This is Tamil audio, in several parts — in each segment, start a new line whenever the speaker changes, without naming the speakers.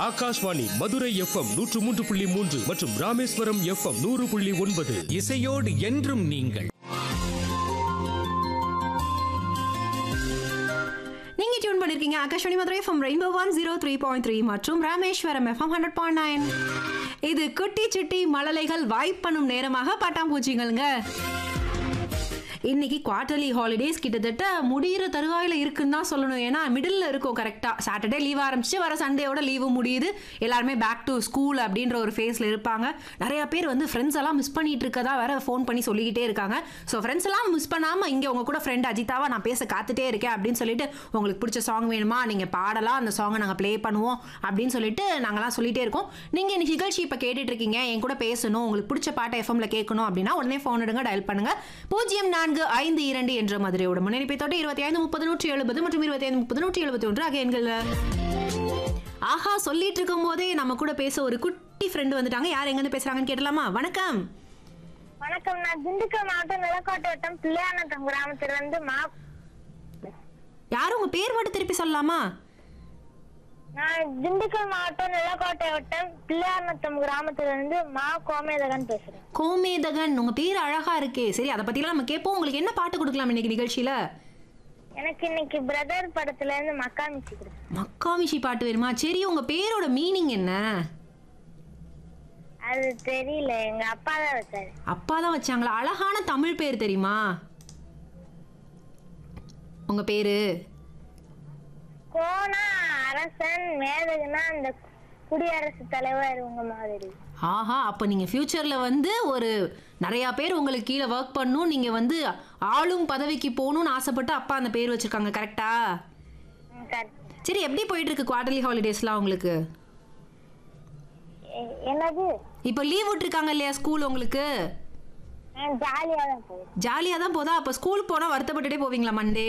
ஆகாஷ்வாணி மதுரை எஃப்எம் நூற்று மூன்று புள்ளி மூன்று மற்றும் ராமேஸ்வரம் எஃப்எம் நூறு புள்ளி ஒன்பது
இசையோடு என்றும் நீங்கள்
நீங்க டியூன் பண்ணிருக்கீங்க Akashvani Madurai FM rainbow one zero three point three மற்றும் Rameswaram FM hundred point nine இது குட்டி சுட்டி மழலைகள் வாய்ப் பண்ணும் நேரமாக பட்டாம்பூச்சிகளுங்க இன்னைக்கு குவார்டர்லி ஹாலிடேஸ் கிட்டத்தட்ட முடியிற தருவாயில் இருக்குன்னு தான் சொல்லணும் ஏன்னா மிடில் இருக்கும் கரெக்டாக சாட்டர்டே லீவ் ஆரம்பிச்சு வர சண்டேயோட லீவு முடியுது எல்லாருமே பேக் டு ஸ்கூல் அப்படின்ற ஒரு ஃபேஸில் இருப்பாங்க நிறைய பேர் வந்து ஃப்ரெண்ட்ஸ் எல்லாம் மிஸ் பண்ணிட்டு இருக்கதா வேற ஃபோன் பண்ணி சொல்லிக்கிட்டே இருக்காங்க ஸோ ஃப்ரெண்ட்ஸ் எல்லாம் மிஸ் பண்ணாமல் இங்கே உங்க கூட ஃப்ரெண்ட் அஜிதாவா நான் பேச காத்துட்டே இருக்கேன் அப்படின்னு சொல்லிட்டு உங்களுக்கு பிடிச்ச சாங் வேணுமா நீங்கள் பாடலாம் அந்த சாங்கை நாங்கள் ப்ளே பண்ணுவோம் அப்படின்னு சொல்லிட்டு நாங்களாம் சொல்லிட்டே இருக்கோம் நீங்கள் இன்னைக்கு நிகழ்ச்சி இப்போ கேட்டுட்டு இருக்கீங்க என் கூட பேசணும் உங்களுக்கு பிடிச்ச பாட்டை எஃப்எம்ல கேட்கணும் அப்படின்னா உடனே ஃபோன் எடுங்க டயல் பண்ணுங்க பூஜ்ஜியம் நான்கு ஐந்து இரண்டு என்ற மதுரையோட முன்னணிப்பை தொட்டு இருபத்தி ஐந்து முப்பது நூற்றி எழுபது மற்றும் இருபத்தி ஐந்து முப்பது நூற்றி எழுபத்தி ஒன்று ஆகிய எண்கள் ஆஹா சொல்லிட்டு இருக்கும் போதே நம்ம கூட பேச ஒரு குட்டி ஃப்ரெண்டு வந்துட்டாங்க யார் எங்கேருந்து பேசுறாங்கன்னு கேட்டலாமா வணக்கம்
வணக்கம் நான் திண்டுக்கல் மாவட்டம் நிலக்கோட்டை வட்டம் பிள்ளையானத்தம் கிராமத்துல இருந்து மா
யாரும் உங்க பேர் மட்டும் திருப்பி சொல்லலாமா
நான் திண்டுக்கல் மாவட்டம் நிலக்கோட்டை வட்டம் பிள்ளையானத்தம் கிராமத்துல இருந்து மா கோமேதகன் பேசுறேன்
கோமேதகன் உங்க பேர் அழகா இருக்கே சரி அதை பத்திலாம் நம்ம கேட்போம் உங்களுக்கு என்ன பாட்டு கொடுக்கலாம் இன்னைக்கு நிகழ்ச்சியில
எனக்கு இன்னைக்கு பிரதர் படத்துல இருந்து மக்கா மிச்சி கொடுத்தேன்
மக்காமிஷி பாட்டு வேணுமா சரி உங்க பேரோட மீனிங் என்ன
அது தெரியல எங்க அப்பா தான் வச்சாரு
அப்பா தான் வச்சாங்களா அழகான தமிழ் பேர் தெரியுமா உங்க பேரு
கோனா அரசன் மேதகுனா அந்த குடியரசு தலைவர் உங்க மாதிரி
ஆஹா அப்போ நீங்கள் ஃப்யூச்சரில் வந்து ஒரு நிறையா பேர் உங்களுக்கு கீழே ஒர்க் பண்ணும் நீங்கள் வந்து ஆளும் பதவிக்கு போகணும்னு ஆசைப்பட்டு அப்பா அந்த பேர் வச்சுருக்காங்க கரெக்டா
ம், correct.
சரி எப்படி போயிட்டு இருக்கு குவார்டர்லி ஹாலிடேஸ்லாம் உங்களுக்கு
எ- என்னது
இப்போ லீவ் விட்டுருக்காங்க இல்லையா ஸ்கூல் உங்களுக்கு
ஜாலியா தான் போகுது
ஜாலியாக தான் போதா அப்போ ஸ்கூல் போனால் வருத்தப்பட்டுட்டே போவீங்களா மண்டே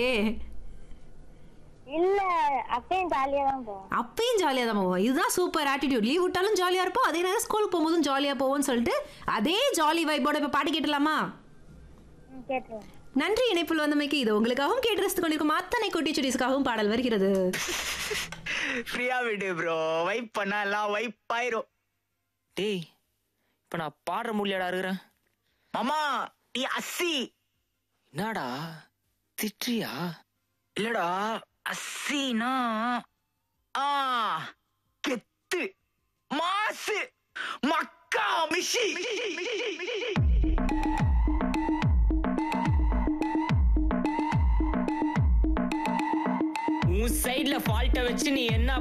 இல்ல அப்பயும் ஜாலியா தான் போவோம்
அப்பயும் ஜாலியாக தான் போவோம் இதுதான் சூப்பர் ஆட்டிடியூட் லீவ் விட்டாலும் ஜாலியாக இருப்போம் அதே நேரம் ஸ்கூலுக்கு போகும்போதும் ஜாலியாக போவோம்னு சொல்லிட்டு அதே ஜாலி வைப்போட இப்போ பாட்டு கேட்டலாமா
ம், கேட்டுருவேன்
நன்றி இணைப்பில் வந்தமைக்கு இது உங்களுக்காகவும் கேட்டு ரசித்துக் கொண்டிருக்கும் அத்தனை குட்டி சுட்டீஸ்க்காகவும் பாடல் வருகிறது
ஃப்ரீயா விடு ப்ரோ வைப் பண்ணா எல்லாம் வைப் ஆயிரும்
டேய் இப்ப நான் பாடுற முடியாடா இருக்கிறேன்
மாமா நீ அஸ்ஸி
என்னடா திட்றியா
இல்லடா அஸ்ஸினா ஆ கெத்து மாசு மக்கா மிஷி
உன் சைடுல ஃபால்ட்ட வச்சு நீ என்ன